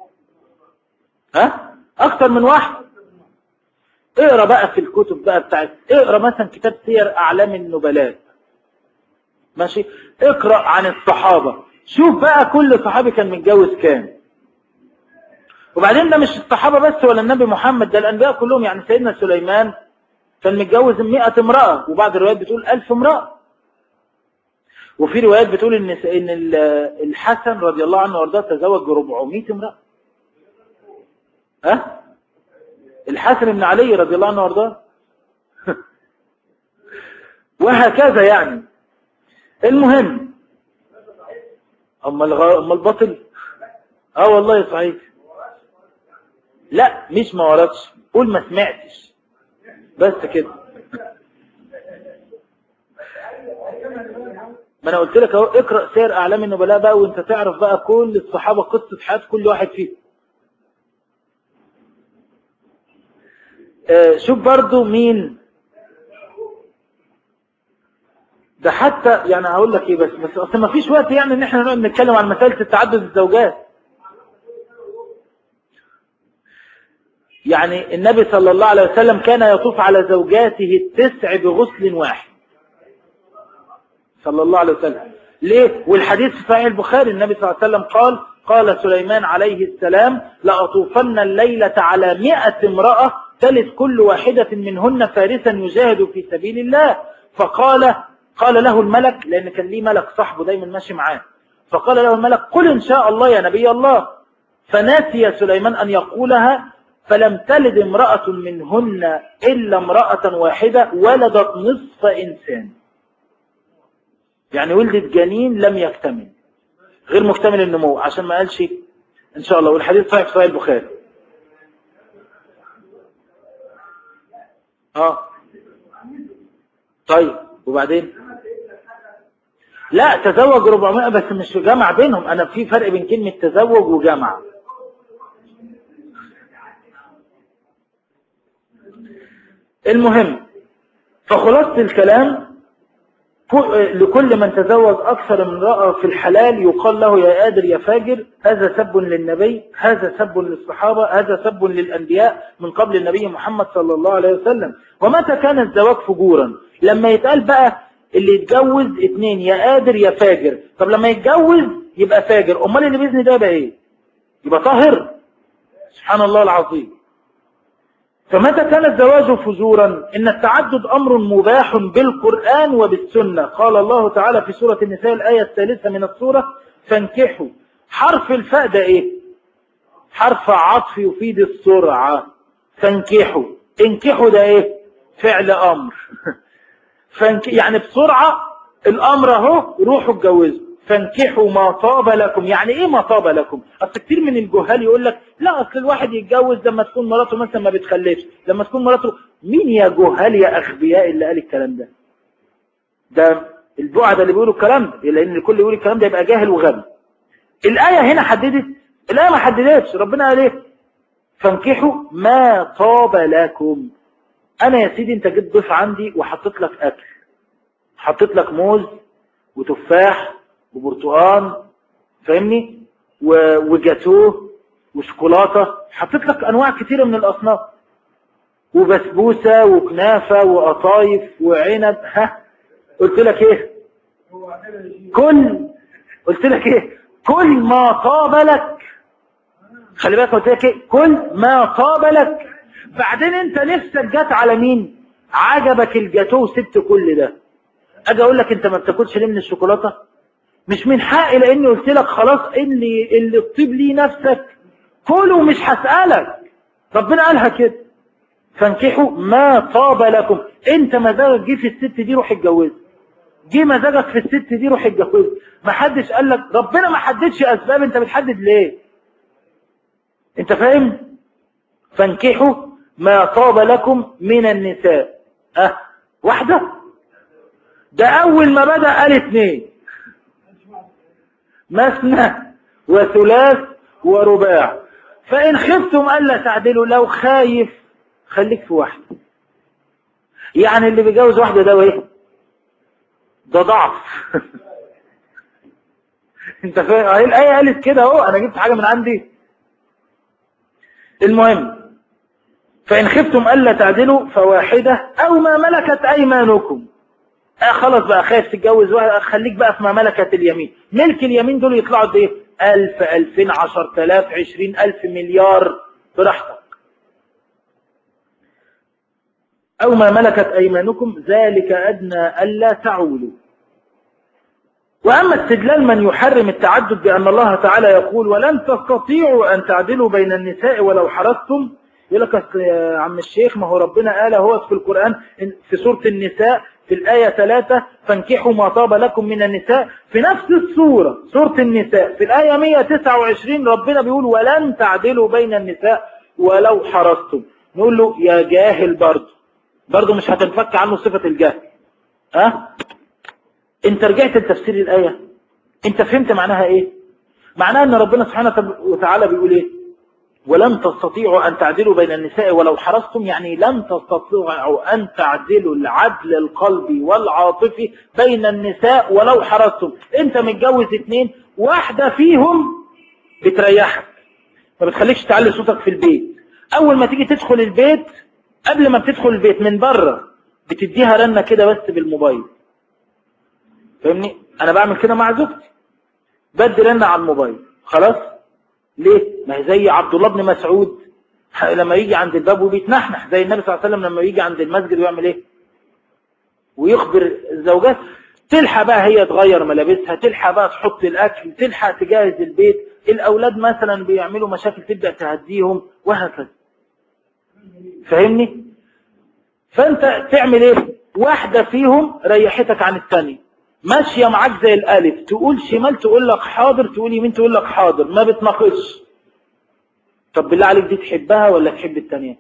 ها اكتر من واحد اقرا بقى في الكتب بقى بتاعت اقرا مثلا كتاب سير اعلام النبلاء ماشي اقرا عن الصحابة شوف بقى كل صحابي كان متجوز كام وبعدين ده مش الصحابة بس ولا النبي محمد ده الأنبياء كلهم يعني سيدنا سليمان كان متجوز 100 امرأة وبعض الروايات بتقول 1000 امرأة وفي روايات بتقول ان ان الحسن رضي الله عنه وارضاه تزوج ب 400 امرأة ها الحسن بن علي رضي الله عنه وارضاه وهكذا يعني المهم اما الغ... اما الباطل اه والله صحيح لا مش ما وردش قول ما سمعتش بس كده ما انا قلت لك اهو اقرا سير اعلام النبلاء بقى وانت تعرف بقى كل الصحابه قصه حياه كل واحد فيهم آه شوف برضو مين ده حتى يعني هقول لك ايه بس بس اصل ما فيش وقت يعني ان احنا نقعد نتكلم عن مساله التعدد الزوجات يعني النبي صلى الله عليه وسلم كان يطوف على زوجاته التسع بغسل واحد صلى الله عليه وسلم ليه والحديث في صحيح البخاري النبي صلى الله عليه وسلم قال قال سليمان عليه السلام لأطوفن الليلة على مئة امرأة تلت كل واحدة منهن فارسا يجاهد في سبيل الله فقال قال له الملك لأن كان ليه ملك صاحبه دايما ماشي معاه فقال له الملك قل إن شاء الله يا نبي الله فناسي سليمان أن يقولها فلم تلد امرأة منهن إلا امرأة واحدة ولدت نصف إنسان يعني ولدت جنين لم يكتمل غير مكتمل النمو عشان ما قالش إن شاء الله والحديث صحيح في صحيح البخاري اه طيب وبعدين لا تزوج 400 بس مش جمع بينهم انا في فرق بين كلمة تزوج وجمع المهم فخلاصة الكلام لكل من تزوج أكثر من امرأة في الحلال يقال له يا قادر يا فاجر هذا سب للنبي هذا سب للصحابة هذا سب للأنبياء من قبل النبي محمد صلى الله عليه وسلم ومتى كان الزواج فجورا لما يتقال بقى اللي يتجوز اتنين يا قادر يا فاجر طب لما يتجوز يبقى فاجر امال اللي بإذن ده يبقى ايه يبقى طاهر سبحان الله العظيم فمتى كان الزواج فجورا إن التعدد أمر مباح بالقرآن وبالسنة قال الله تعالى في سورة النساء الآية الثالثة من السورة فانكحوا حرف الفاء ده إيه حرف عطف يفيد السرعة فانكحوا انكحوا ده إيه فعل أمر فانك... يعني بسرعة الأمر أهو روحوا اتجوزوا فانكحوا ما طاب لكم يعني ايه ما طاب لكم اصل كتير من الجهال يقول لك لا اصل الواحد يتجوز لما تكون مراته مثلا ما بتخلفش لما تكون مراته مين يا جهال يا اغبياء اللي قال الكلام ده ده البعد اللي بيقولوا الكلام ده لان الكل يقول الكلام ده يبقى جاهل وغبي الايه هنا حددت الايه ما حددتش ربنا قال ايه فانكحوا ما طاب لكم انا يا سيدي انت جيت ضيف عندي وحطيت لك اكل حطيت لك موز وتفاح وبرتقال فاهمني وجاتوه وشوكولاته حطيت لك انواع كثيره من الاصناف وبسبوسه وكنافه وقطايف وعنب ها قلت لك ايه كل قلت لك ايه كل ما طاب لك خلي بالك قلت لك ايه كل ما طاب لك بعدين انت نفسك جت على مين عجبك الجاتوه وسبت كل ده اجي اقول لك انت ما بتاكلش ليه من الشوكولاته مش من حقي لاني قلت لك خلاص اللي اللي تطيب ليه نفسك كله مش هسالك ربنا قالها كده فانكحوا ما طاب لكم انت مزاجك جه في الست دي روح اتجوزها جه مزاجك في الست دي روح اتجوزها ما حدش قال لك ربنا ما حددش اسباب انت بتحدد ليه انت فاهم فانكحوا ما طاب لكم من النساء اه واحدة ده اول ما بدأ قال اتنين مثنى وثلاث ورباع فإن خفتم ألا تعدلوا لو خايف خليك في واحدة يعني اللي بيجوز واحدة ده ايه ده ضعف انت فاهم اهي الآية قالت كده اهو انا جبت حاجة من عندي المهم فإن خفتم ألا تعدلوا فواحدة أو ما ملكت أيمانكم آه خلاص بقى خايف تتجوز واحد خليك بقى في ما ملكت اليمين ملك اليمين دول يطلعوا قد ايه ألف ألفين عشر تلاف عشرين ألف مليار براحتك أو ما ملكت أيمانكم ذلك أدنى ألا تعولوا وأما استدلال من يحرم التعدد بأن الله تعالى يقول ولن تستطيعوا أن تعدلوا بين النساء ولو حرصتم يقول لك أصل يا عم الشيخ ما هو ربنا قال هو في القرآن في سورة النساء في الآية 3 فانكحوا ما طاب لكم من النساء في نفس السورة سورة النساء في الآية 129 ربنا بيقول ولن تعدلوا بين النساء ولو حرصتم نقول له يا جاهل برضه برضه مش هتنفك عنه صفة الجهل ها انت رجعت لتفسير الآية انت فهمت معناها ايه معناها ان ربنا سبحانه وتعالى بيقول ايه ولن تستطيعوا أن تعدلوا بين النساء ولو حرصتم يعني لن تستطيعوا أن تعدلوا العدل القلبي والعاطفي بين النساء ولو حرصتم انت متجوز اتنين واحدة فيهم بتريحك ما بتخليكش تعلي صوتك في البيت أول ما تيجي تدخل البيت قبل ما بتدخل البيت من بره بتديها رنة كده بس بالموبايل فاهمني أنا بعمل كده مع زوجتي بدي رنة على الموبايل خلاص ليه ما هي زي عبد الله بن مسعود لما يجي عند الباب وبيتنحنح زي النبي صلى الله عليه وسلم لما يجي عند المسجد ويعمل ايه ويخبر الزوجات تلحق بقى هي تغير ملابسها تلحق بقى تحط الاكل تلحق تجهز البيت الاولاد مثلا بيعملوا مشاكل تبدا تهديهم وهكذا فاهمني فانت تعمل ايه واحده فيهم ريحتك عن الثانيه ماشية معاك زي الألف تقول شمال تقول لك حاضر تقول يمين تقول لك حاضر ما بتناقصش طب بالله عليك دي تحبها ولا تحب التانية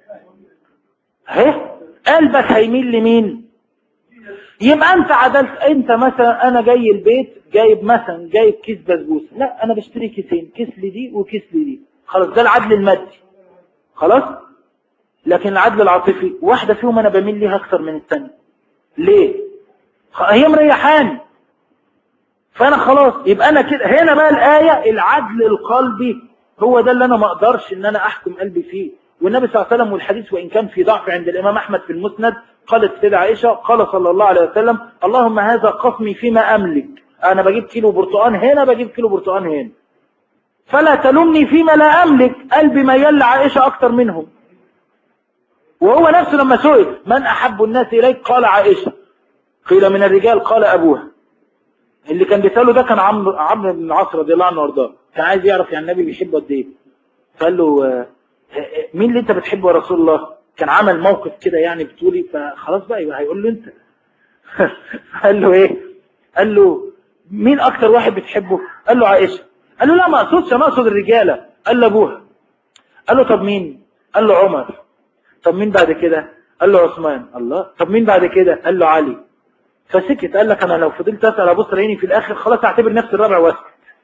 اهي قلبك هيميل لمين يبقى انت عدلت انت مثلا انا جاي البيت جايب مثلا جايب كيس بسبوسه لا انا بشتري كيسين كيس لدي وكيس لدي خلاص ده العدل المادي خلاص لكن العدل العاطفي واحده فيهم انا بميل ليها اكتر من الثانيه ليه هي مريحاني فانا خلاص يبقى انا كده هنا بقى الايه العدل القلبي هو ده اللي انا ما اقدرش ان انا احكم قلبي فيه والنبي صلى الله عليه وسلم والحديث وان كان في ضعف عند الامام احمد في المسند قالت سيدة عائشه قال صلى الله عليه وسلم اللهم هذا قسمي فيما املك انا بجيب كيلو برتقان هنا بجيب كيلو برتقان هنا فلا تلومني فيما لا املك قلبي ميال لعائشه اكتر منهم وهو نفسه لما سئل من احب الناس اليك قال عائشه قيل من الرجال قال أبوها اللي كان بيسأله ده كان عمرو عمرو بن العاص رضي الله عنه وارضاه كان عايز يعرف يعني النبي بيحبه قد ايه فقال له مين اللي انت بتحبه يا رسول الله كان عمل موقف كده يعني بتقولي فخلاص بقى يبقى هيقول له انت قال له ايه قال له مين اكتر واحد بتحبه قال له عائشة قال له لا ما اقصدش انا اقصد الرجاله قال له ابوها قال له طب مين قال له عمر طب مين بعد كده قال له عثمان الله طب مين بعد كده قال له علي فسكت قال لك انا لو فضلت اسال ابص عيني في الاخر خلاص اعتبر نفسي الرابع واسكت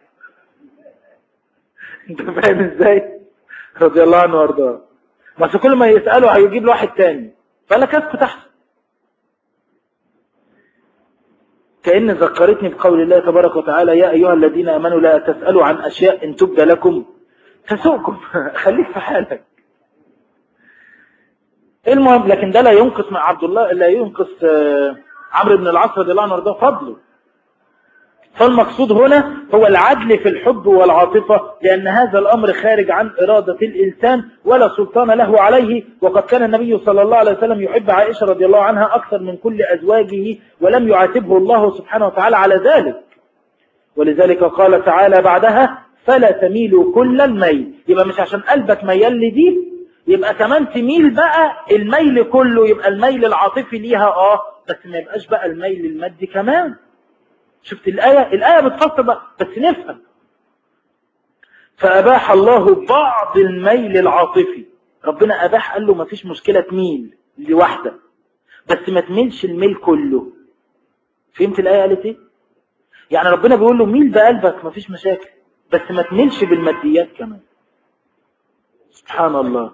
انت فاهم ازاي رضي الله عنه وارضاه بس كل ما يساله هيجيب له واحد تاني فقال لك اسكت احسن كأن ذكرتني بقول الله تبارك وتعالى يا أيها الذين آمنوا لا تسألوا عن أشياء إن تبدى لكم تسوكم خليك في حالك المهم لكن ده لا ينقص مع عبد الله لا ينقص عمرو بن العاص رضي الله عنه وارضاه فضله فالمقصود هنا هو العدل في الحب والعاطفة لأن هذا الأمر خارج عن إرادة الإنسان ولا سلطان له عليه وقد كان النبي صلى الله عليه وسلم يحب عائشة رضي الله عنها أكثر من كل أزواجه ولم يعاتبه الله سبحانه وتعالى على ذلك ولذلك قال تعالى بعدها فلا تميلوا كل الميل يبقى مش عشان قلبك ميال لدي يبقى كمان تميل بقى الميل كله يبقى الميل العاطفي ليها اه بس ما يبقاش بقى الميل المادي كمان شفت الآية الآية بتفسر بقى بس نفهم فأباح الله بعض الميل العاطفي ربنا أباح قال له ما فيش مشكلة تميل لواحدة بس ما تميلش الميل كله فهمت الآية قالت ايه يعني ربنا بيقول له ميل بقلبك ما فيش مشاكل بس ما تميلش بالماديات كمان سبحان الله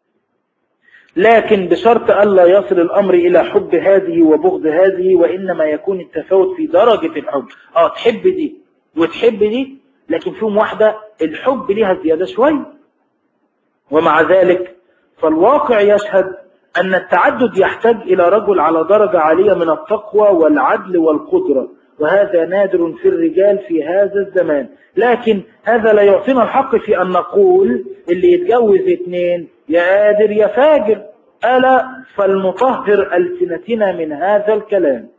لكن بشرط ألا يصل الأمر إلى حب هذه وبغض هذه وإنما يكون التفاوت في درجة الحب آه تحب دي وتحب دي لكن فيهم واحدة الحب ليها زيادة شوي ومع ذلك فالواقع يشهد أن التعدد يحتاج إلى رجل على درجة عالية من التقوى والعدل والقدرة وهذا نادر في الرجال في هذا الزمان لكن هذا لا يعطينا الحق في أن نقول اللي يتجوز اثنين يا قادر يا فاجر ألا فلنطهر ألسنتنا من هذا الكلام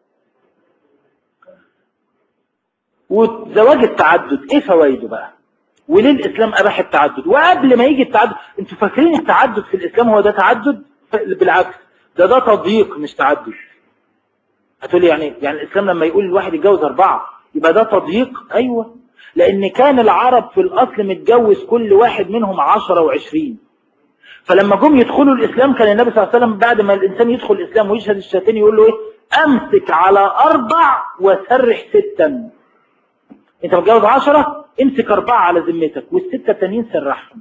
وزواج التعدد ايه فوائده بقى وليه الاسلام اباح التعدد وقبل ما يجي التعدد انتوا فاكرين التعدد في الاسلام هو ده تعدد بالعكس ده ده تضييق مش تعدد هتقول يعني يعني الاسلام لما يقول الواحد يتجوز اربعه يبقى ده تضييق ايوه لان كان العرب في الاصل متجوز كل واحد منهم عشرة وعشرين فلما جم يدخلوا الاسلام كان النبي صلى الله عليه وسلم بعد ما الانسان يدخل الاسلام ويشهد الشهادتين يقول له ايه امسك على اربع وسرح ستا انت متجوز عشرة امسك اربعة على ذمتك والستة التانيين سرحهم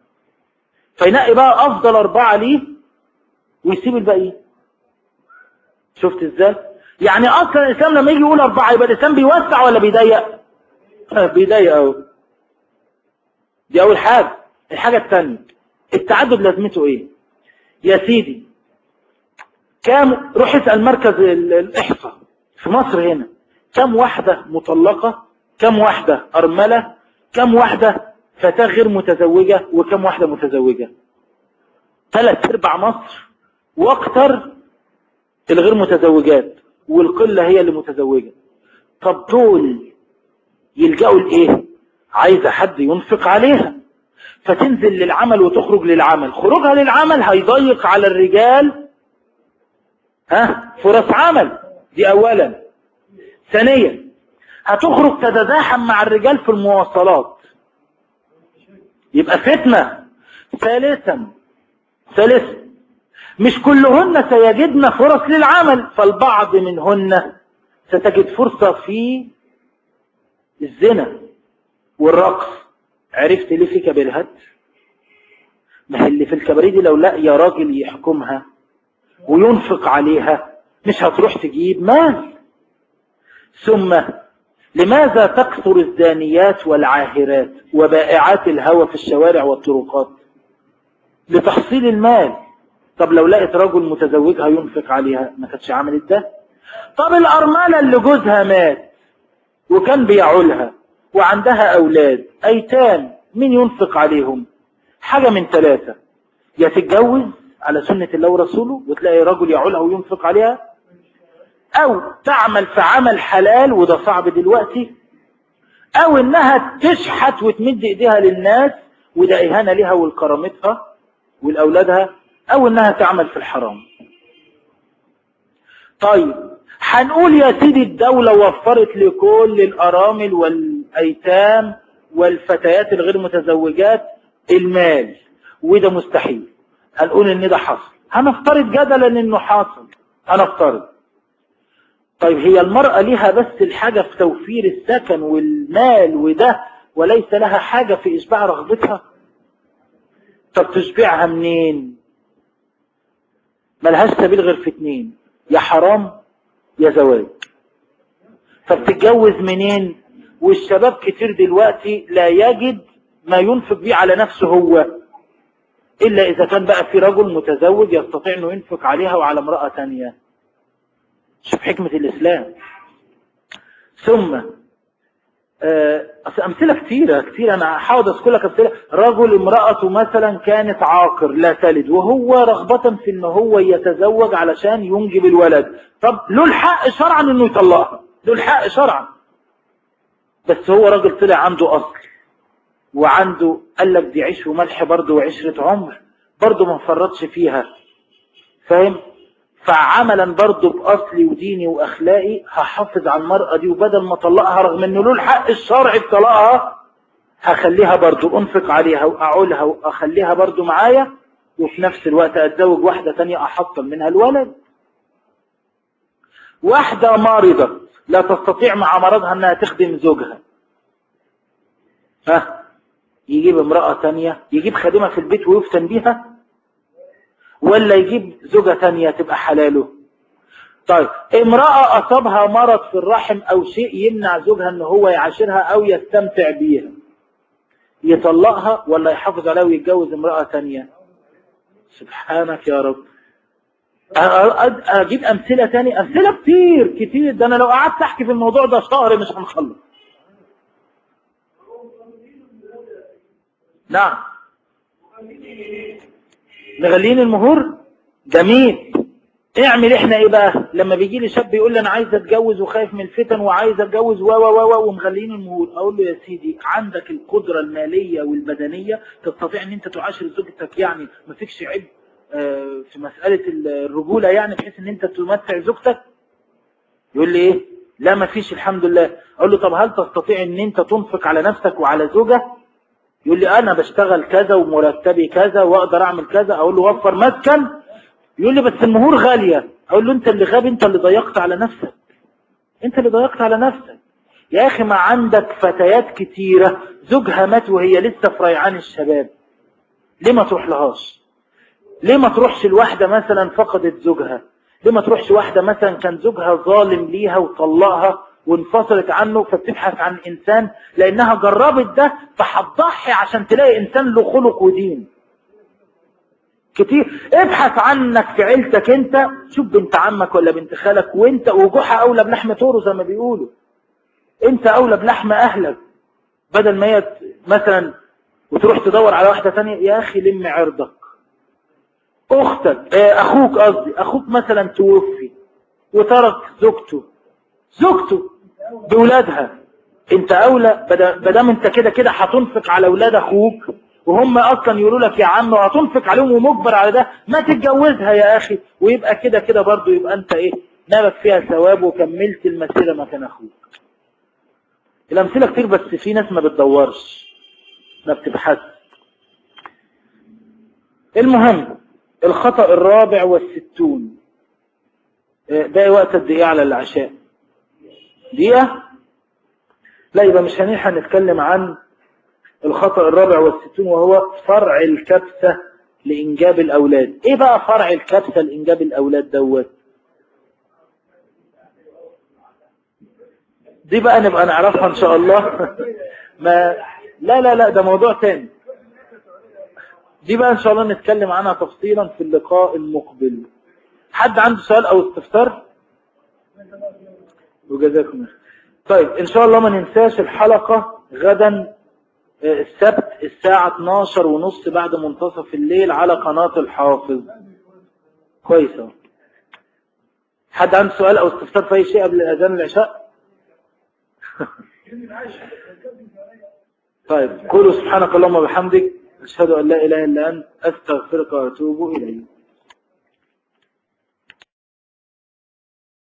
فينقي بقى افضل اربعة ليه ويسيب الباقيين شفت ازاي يعني اصلا الاسلام لما يجي يقول اربعة يبقى الاسلام بيوسع ولا بيضيق بيضيق اهو دي اول حاجة الحاجة الثانية التعدد لازمته ايه يا سيدي كام روح اسأل مركز الاحصاء في مصر هنا كم واحدة مطلقة كم واحدة ارملة كم واحدة فتاة غير متزوجة وكم واحدة متزوجة ثلاث ارباع مصر واكتر الغير متزوجات والقلة هي اللي متزوجة طب دول يلجأوا لإيه عايزة حد ينفق عليها فتنزل للعمل وتخرج للعمل خروجها للعمل هيضيق على الرجال ها فرص عمل دي اولا ثانيا هتخرج تتزاحم مع الرجال في المواصلات يبقى فتنة ثالثا ثالثا مش كلهن سيجدن فرص للعمل فالبعض منهن ستجد فرصة في الزنا والرقص عرفت ليه في كبرهات ما هي اللي في الكباريه دي لو لاقي راجل يحكمها وينفق عليها مش هتروح تجيب مال ثم لماذا تكثر الزانيات والعاهرات وبائعات الهوى في الشوارع والطرقات لتحصيل المال طب لو لقيت رجل متزوجها ينفق عليها ما كانتش عملت ده طب الأرملة اللي جوزها مات وكان بيعولها وعندها أولاد أيتام مين ينفق عليهم حاجة من ثلاثة يا تتجوز على سنة الله ورسوله وتلاقي رجل يعولها وينفق عليها أو تعمل في عمل حلال وده صعب دلوقتي أو إنها تشحت وتمد إيديها للناس وده إهانة لها ولكرامتها ولأولادها أو إنها تعمل في الحرام طيب هنقول يا سيدي الدولة وفرت لكل الأرامل والأيتام والفتيات الغير متزوجات المال وده مستحيل هنقول ان ده حصل هنفترض جدلا انه حاصل هنفترض طيب هي المرأة ليها بس الحاجة في توفير السكن والمال وده وليس لها حاجة في إشباع رغبتها طب تشبعها منين ملهاش سبيل غير في اتنين يا حرام يا زواج طب تتجوز منين والشباب كتير دلوقتي لا يجد ما ينفق بيه على نفسه هو إلا إذا كان بقى في رجل متزوج يستطيع أنه ينفق عليها وعلى امرأة تانية شوف حكمة الإسلام ثم آه، أصل أمثلة كثيرة كثيرة أنا هحاول أذكر لك أمثلة رجل امرأته مثلا كانت عاقر لا تلد وهو رغبة في إن هو يتزوج علشان ينجب الولد طب له الحق شرعا إنه يطلقها له الحق شرعا بس هو راجل طلع عنده أصل وعنده قال لك دي عيش وملح برضه وعشرة عمر برضه ما فرطش فيها فاهم فعملا برضه بأصلي وديني وأخلاقي هحافظ على المرأة دي وبدل ما اطلقها رغم انه له الحق الشرعي بطلاقها هخليها برضه انفق عليها واعولها واخليها برضه معايا وفي نفس الوقت اتزوج واحدة تانية احطم منها الولد واحدة مريضة لا تستطيع مع مرضها انها تخدم زوجها ها يجيب امرأة تانية يجيب خادمة في البيت ويفتن بيها ولا يجيب زوجة تانية تبقى حلاله طيب امرأة أصابها مرض في الرحم أو شيء يمنع زوجها أن هو يعاشرها أو يستمتع بيها يطلقها ولا يحافظ عليها ويتجوز امرأة تانية سبحانك يا رب أ- أ- أجيب أمثلة تانية أمثلة كتير كتير ده أنا لو قعدت أحكي في الموضوع ده شهر مش هنخلص نعم مغلين المهور جميل اعمل احنا ايه بقى لما بيجي لي شاب يقول لي انا عايز اتجوز وخايف من الفتن وعايز اتجوز و و و و ومغلين المهور اقول له يا سيدي عندك القدرة المالية والبدنية تستطيع ان انت تعاشر زوجتك يعني ما فيكش عيب آه، في مسألة الرجولة يعني بحيث ان انت تمتع زوجتك يقول لي ايه لا ما فيش الحمد لله اقول له طب هل تستطيع ان انت تنفق على نفسك وعلى زوجك يقول لي انا بشتغل كذا ومرتبي كذا واقدر اعمل كذا اقول له وفر مسكن يقول لي بس المهور غالية اقول له انت اللي غبي انت اللي ضيقت على نفسك انت اللي ضيقت على نفسك يا اخي ما عندك فتيات كتيرة زوجها مات وهي لسه في ريعان الشباب ليه ما تروح لهاش ليه ما تروحش الواحدة مثلا فقدت زوجها ليه ما تروحش واحدة مثلا كان زوجها ظالم ليها وطلقها وانفصلت عنه فبتبحث عن إنسان لأنها جربت ده فهتضحي عشان تلاقي إنسان له خلق ودين كتير ابحث عنك في عيلتك انت شوف بنت عمك ولا بنت خالك وانت وجوحها اولى بلحم طوره زي ما بيقولوا انت اولى بلحم اهلك بدل ما هي ت- مثلا وتروح تدور على واحدة تانية يا اخي لم عرضك اختك اه اخوك قصدي اخوك مثلا توفي وترك زوجته زوجته بولادها انت اولى بدام انت كده كده هتنفق على اولاد اخوك وهم اصلا يقولوا لك يا عم وهتنفق عليهم ومجبر على ده ما تتجوزها يا اخي ويبقى كده كده برضو يبقى انت ايه نالك فيها ثواب وكملت المسيرة مكان اخوك الامثلة كتير بس في ناس ما بتدورش ما بتبحث المهم الخطأ الرابع والستون اه، باقي وقت قد ايه على العشاء دقيقة لا يبقى مش هنلحق نتكلم عن الخطأ الرابع والستون وهو فرع الكبسة لإنجاب الأولاد إيه بقى فرع الكبسة لإنجاب الأولاد دوت دي بقى نبقى نعرفها إن شاء الله ما لا لا لا ده موضوع تاني دي بقى إن شاء الله نتكلم عنها تفصيلا في اللقاء المقبل حد عنده سؤال أو استفسار وجزاكم الله طيب إن شاء الله ما ننساش الحلقة غدا السبت الساعة 12 ونص بعد منتصف الليل على قناة الحافظ كويس اهو. حد عنده سؤال او استفسار في اي شيء قبل اذان العشاء طيب قولوا سبحانك اللهم وبحمدك اشهد ان لا اله الا انت استغفرك واتوب اليك